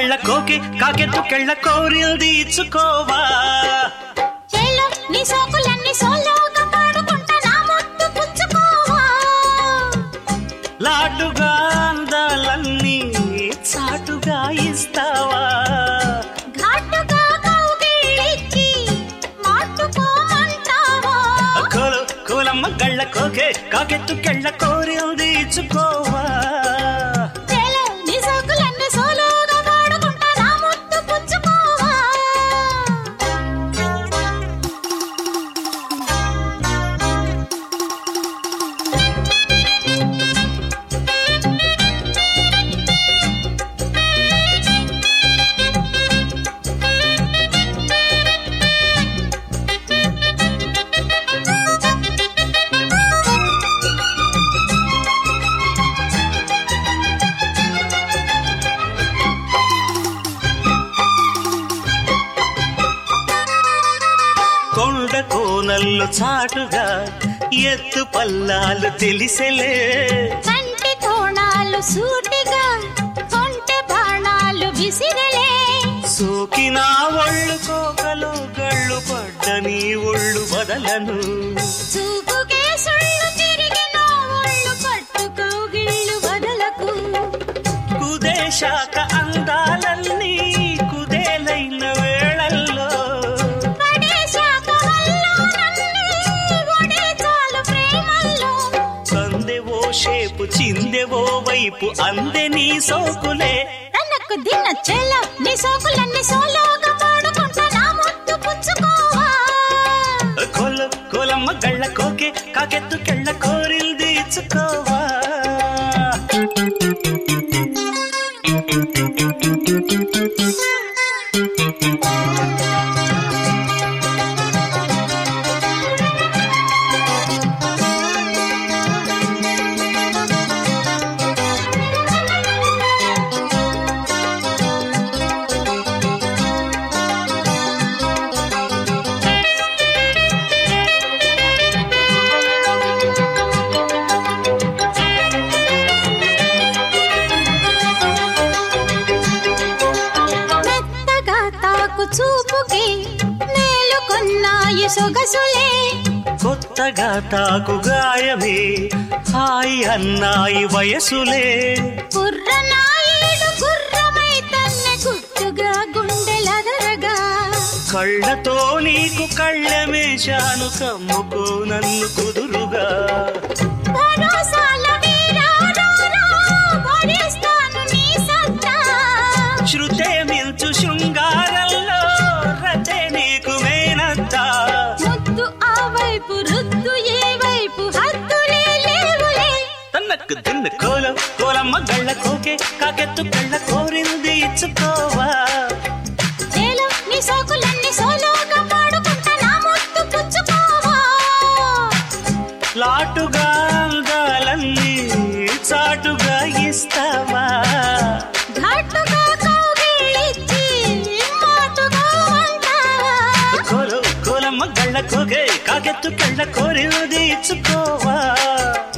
గళ్ళ కోకి కాకెత్తు కెళ్ళ కోరిల్ది ఇచ్చుకోవా చేలో నీ సోకులన్నీ సోలోగా పాడుకుంటా నా ముద్దు పుచ్చుకోవా లాటుగా అందాలన్నీ చాటుగా ఇస్తావా ఘాటుగా కౌగిలిచ్చి మాటుకోమంటావా కోలు కోలమ్మ గళ్ళ కోకే కాకెత్తు కెళ్ళ కోరిల్ది ఇచ్చుకోవా చేలో నీ సోకులన్నీ సోలోగా పాడుకుంటా నా ముద్దు పుచ్చుకోవా కొండ కోనల్లో చాటుగా ఎత్తు పల్లాలు తెలిసెలే కంటి కోణాలు సూటిగా కొంటె బాణాలు విసిరలే సోకిన ఒళ్ళు కోకలు గళ్ళు పడ్డ నీ ఒళ్ళు బదలను చూపుకే సుళ్ళు తిరిగిన ఒళ్ళు పట్టుకోగిళ్ళు వదలకు కుదేశాక అందాలన్నీ కుదేలైన వేళల్లో పడేశాక వల్లోనన్నీ ఒడే చాలు ప్రేమల్లో సందెవో షేపు చిందెవో వైపు అందే నీ సోకులే తనకు దిన్న చెల్ల నీ సోకులన్నీ సోలోగా పాడుకుంటా నా ముద్దు పుచ్చుకోవా కొల కొలమ్మ గళ్ళ కోకే కాకెత్తు కెళ్ళ కోరిల్ తీర్చుకోవా మెత్తగా తాకు చూపుకి మేలుకొన్నాయి సొగసులే కొత్తగా తాకు గాయమే హాయి అన్నాయి వయసులే కుర్రనాయుడు గుర్రమై తన్నే గుట్టుగా గుండెలదరగా కళ్ళతో నీకు కళ్ళమేశాను కమ్ముకో నన్ను కుదురుగా భరోసాల వీరారారా, భరిస్తాను నీ సత్తా. శృతే మించు శృంగారంలో రతే నీకు మేనత్తా ముద్దు ఆ వైపు రుద్దు ఏ వైపు హద్దులే లేవులే తన్నకు తిన్న కోలం కోలమ్మ గళ్ళ కోకే కాకెత్తు కళ్ళ కోరింది ఇచ్చుకోవా చేలో నీ సోకులన్నీ సోలోగా పాడుకుంటా నా ముద్దు పుచ్చుకోవా లాటుగా అందాలన్నీ చాటుగా ఇస్తావా ఘాటుగా కౌగిలిచ్చి మాటుగా అంటావా కోలు కోలమ్మ గళ్ళ కోకే కాకెత్తు కళ్ళ కోరింది ఇచ్చుకోవా